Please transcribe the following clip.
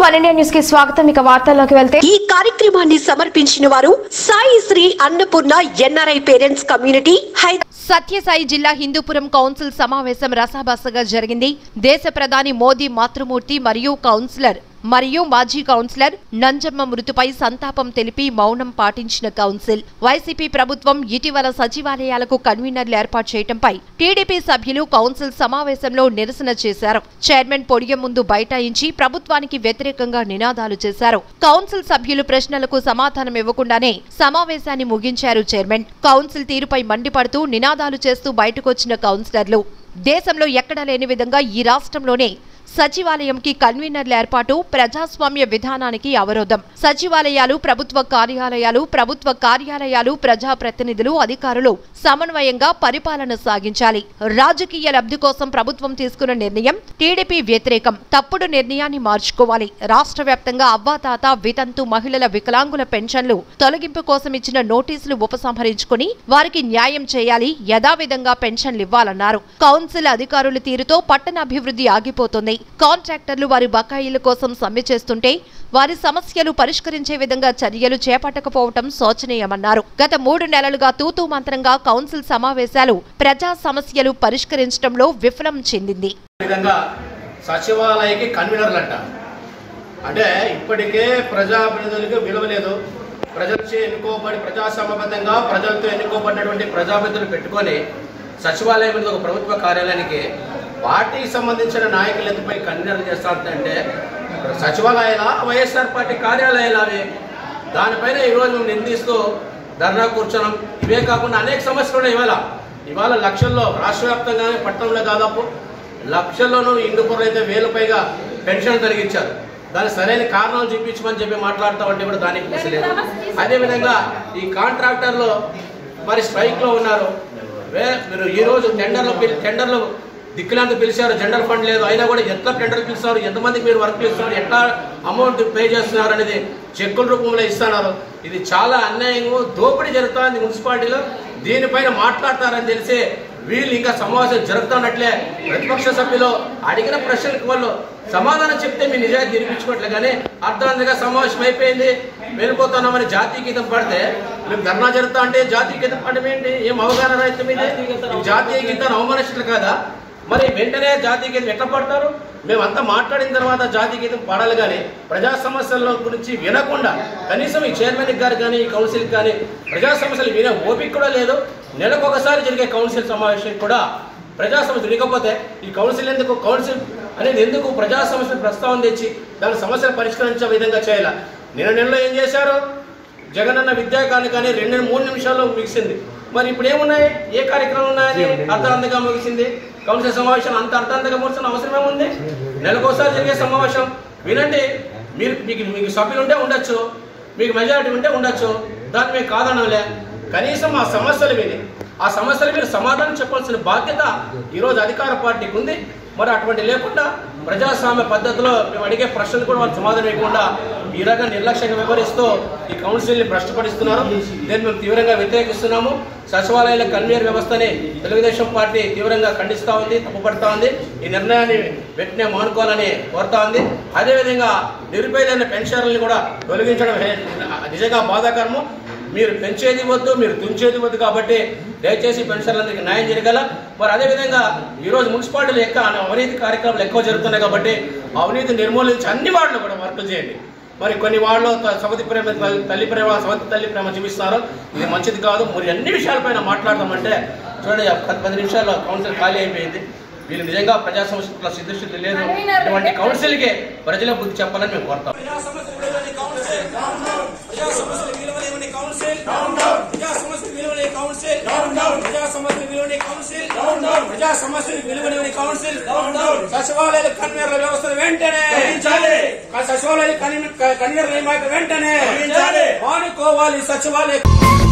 one India news కి స్వాగతం ఇక వార్తల్లోకి వెళ్తే ఈ కార్యక్రమాన్ని సమర్పించిన వారు Sai Shri Annapurna NRI parents community Hyderabad Sathyasai జిల్లా హిందూపురం కౌన్సిల్ సమావేశం రసాబసగా జరిగింది దేశ ప్రధాని మోదీ మాతృమూర్తి మరియు కౌన్సిలర్ మరియు మాజీ కౌన్సిలర్ నంజమ్మ మృతిపై సంతాపం తెలిపి మౌనం పాటించిన కౌన్సిల్ వైసీపీ ప్రభుత్వం ఇటీవల సచివాలయాలకు కన్వీనర్లు ఏర్పాటు చేయడంపై టీడీపీ సభ్యులు కౌన్సిల్ సమావేశంలో నిరసన చేశారు చైర్మన్ పొడియం ముందు బైఠాయించి ప్రభుత్వానికి వ్యతిరేకంగా నినాదాలు చేశారు కౌన్సిల్ సభ్యులు ప్రశ్నలకు సమాధానం ఇవ్వకుండానే సమావేశాన్ని ముగించారు చైర్మన్ కౌన్సిల్ తీరుపై మండిపడుతూ నినాదాలు చేస్తూ బయటకొచ్చిన కౌన్సిలర్లు దేశంలో ఎక్కడా లేని విధంగా ఈ రాష్ట్రంలోనే సచివాలయంకి కన్వీనర్ల ఏర్పాటు ప్రజాస్వామ్య విధానానికి అవరోధం సచివాలయాలు ప్రభుత్వ కార్యాలయాలు ప్రభుత్వ కార్యాలయాలు ప్రజాప్రతినిధులు అధికారులు సమన్వయంగా పరిపాలన సాగించాలి రాజకీయ లబ్ధి కోసం ప్రభుత్వం తీసుకున్న నిర్ణయం టీడీపీ వ్యతిరేకం తప్పుడు నిర్ణయాన్ని మార్చుకోవాలి రాష్ట్ర వ్యాప్తంగా అవ్వాతాత వితంతు మహిళల వికలాంగుల పెన్షన్లు తొలగింపు కోసం ఇచ్చిన నోటీసులు ఉపసంహరించుకుని వారికి న్యాయం చేయాలి యథావిధంగా పెన్షన్లు ఇవ్వాలన్నారు కౌన్సిల్ అధికారుల తీరుతో పట్టణాభివృద్ధి ఆగిపోతుంది కాంట్రాక్టర్లు వారి బకాయిల కోసం సమ్మె చేస్తుంటే వారి సమస్యలు పరిష్కరించే విధంగా చర్యలు చేపట్టకపోవటం శోచనీయమన్నారు గత మూడు నెలలుగా తూతూ మంత్రంగా కౌన్సిల్ సమావేశాలు ప్రజా సమస్యలు పరిష్కరించడంలో విఫలం చెందింది విధంగా సచివాలయకి కన్వీనర్లు అంట అంటే ఇప్పటికే ప్రజాప్రతినిధులకు విలువ లేదు ప్రజలచే ఎన్నుకోబడి ప్రజాసమబద్ధంగా ప్రజలతో ఎన్నుకోబడినటువంటి ప్రజాప్రతినిధులు పెట్టుకొని సచివాలయం మీద ఒక ప్రభుత్వ కార్యాలయానికి పార్టీకి సంబంధించిన నాయకులు ఎందుపై కన్వీనర్లు చేస్తారంటే సచివాలయాల వైఎస్ఆర్ పార్టీ కార్యాలయాలు అవి దానిపైన ఈరోజు మేము నిందిస్తూ ధర్నా కూర్చున్నాం ఇవే కాకుండా అనేక సమస్యలు ఉన్నాయి ఇవాళ ఇవాళ లక్షల్లో రాష్ట్ర వ్యాప్తంగానే పట్టణంలో దాదాపు లక్షల్లోనూ ఇందుపురం అయితే వేల పైగా పెన్షన్ తొలగించారు దాని సరైన కారణాలు చూపించమని చెప్పి మాట్లాడతామంటే కూడా దానికి కృషి లేదు అదేవిధంగా ఈ కాంట్రాక్టర్లు మరి స్ట్రైక్లో ఉన్నారు వే మీరు ఈ రోజు టెండర్లు పిలి- టెండర్లు దిక్కులంత పిలిచారు జెండర్ ఫండ్ లేదు అయినా కూడా ఎట్లా టెండర్ పిలుస్తారు ఎంతమందికి మీరు వర్క్ ఇస్తున్నారు ఎట్లా అమౌంట్ పే చేస్తున్నారు అనేది చెక్కుల రూపంలో ఇస్తున్నారు ఇది చాలా అన్యాయము దోపిడీ జరుగుతుంది మున్సిపాలిటీలో దీనిపైన మాట్లాడతారని తెలిసి వీళ్ళు ఇంకా సమావేశం జరుగుతున్నట్లే ప్రతిపక్ష సభ్యులు అడిగిన ప్రశ్నలకు వాళ్ళు సమాధానం చెప్తే మీ నిజాయితీ నిరూపించుకోవట్లే కానీ అర్థవంతంగా సమావేశం అయిపోయింది వెళ్ళిపోతున్నామని జాతీయ గీతం పాడితే మేము ధర్నా జరుగుతా అంటే జాతీయ గీతం పాడడం ఏంటి ఏం అవగాహన రైతు మీద ఈ జాతీయ గీతాన్ని అవమానించట్లు కాదా మరి వెంటనే జాతీయ గీతం ఎట్లా పాడతారు మేమంతా మాట్లాడిన తర్వాత జాతీయ గీతం పాడాలి కానీ ప్రజా సమస్యల గురించి వినకుండా కనీసం ఈ చైర్మన్ గారు కానీ ఈ కౌన్సిల్ కానీ ప్రజా సమస్యలు వినే ఓపిక కూడా లేదు నెలకు ఒకసారి జరిగే కౌన్సిల్ సమావేశం కూడా ప్రజా సమస్యలు లేకపోతే ఈ కౌన్సిల్ ఎందుకు కౌన్సిల్ అనేది ఎందుకు ప్రజా సమస్యలు ప్రస్తావన తెచ్చి దాని సమస్యలు పరిష్కరించే విధంగా చేయాలి నిన్న నెలలో ఏం చేశారు జగనన్న విద్యాకాన్ని కానీ రెండు మూడు నిమిషాల్లో ముగిసింది మరి ఇప్పుడు ఏమున్నాయి ఏ కార్యక్రమం ఉన్నాయని అర్థాంతంగా ముగిసింది కౌన్సిల్ సమావేశం అంత అర్థాంతంగా ముగిసిన అవసరం ఏముంది నెలకోసారి జరిగే సమావేశం వినండి మీరు మీకు మీకు సభ్యులు ఉంటే ఉండొచ్చు మీకు మెజారిటీ ఉంటే ఉండొచ్చు దాన్ని మేము కాదనలే కనీసం ఆ సమస్యలు విని ఆ సమస్యల మీద సమాధానం చెప్పాల్సిన బాధ్యత ఈరోజు అధికార పార్టీకి ఉంది మరి అటువంటి లేకుండా ప్రజాస్వామ్య పద్ధతిలో మేము అడిగే ప్రశ్నలు కూడా వాళ్ళు సమాధానం ఇవ్వకుండా ఈ రకంగా నిర్లక్ష్యంగా వివరిస్తూ ఈ కౌన్సిల్ని భ్రష్టపడిస్తున్నారు దీన్ని మేము తీవ్రంగా వ్యతిరేకిస్తున్నాము సచివాలయాల కన్వీనర్ వ్యవస్థని తెలుగుదేశం పార్టీ తీవ్రంగా ఖండిస్తూ ఉంది తప్పుపడతా ఉంది ఈ నిర్ణయాన్ని వెంటనే మానుకోవాలని కోరుతా ఉంది అదేవిధంగా నిరుపేదైన పెన్షన్లను కూడా తొలగించడం హే- నిజంగా బాధాకరము మీరు పెంచేది వద్దు మీరు తుంచేది వద్దు కాబట్టి దయచేసి పెన్షన్లందరికీ న్యాయం జరగాల మరి అదేవిధంగా ఈరోజు మున్సిపాలిటీలు ఎక్కువ అవినీతి కార్యక్రమాలు ఎక్కువ జరుగుతున్నాయి కాబట్టి అవినీతి నిర్మూలించి అన్ని వార్డులు కూడా వర్కులు చేయండి మరి కొన్ని వాళ్ళు సవతి ప్రేమ తల్లి ప్రేమ సవతి తల్లి ప్రేమ చూపిస్తారు ఇది మంచిది కాదు మరి అన్ని విషయాలపైన మాట్లాడదామంటే చూడండి ఆ పది పది నిమిషాల్లో కౌన్సిల్ ఖాళీ అయిపోయింది వీళ్ళు నిజంగా ప్రజా సమస్యల సిద్ధశుద్ధి లేదు ఇటువంటి కౌన్సిల్కి ప్రజల బుద్ధి చెప్పాలని మేము కోరుతాం ప్రజా సమస్యలు విలువని కౌన్సిల్ ప్రజా సమస్యలు విలువలేని కౌన్సిల్ ప్రజా సమస్యలు విలువలేని కౌన్సిల్ ప్రజా సమస్యలు విలువని కౌన్సిల్ ప్రజా సమస్యలు విలువలేని కౌన్సిల్ సచివాలయాల కన్వీనర్ల వ్యవస్థను వెంటనే సచివాలయాల కన్వీనర్ల నియామకం వెంటనే మానుకోవాలి సచివాలయ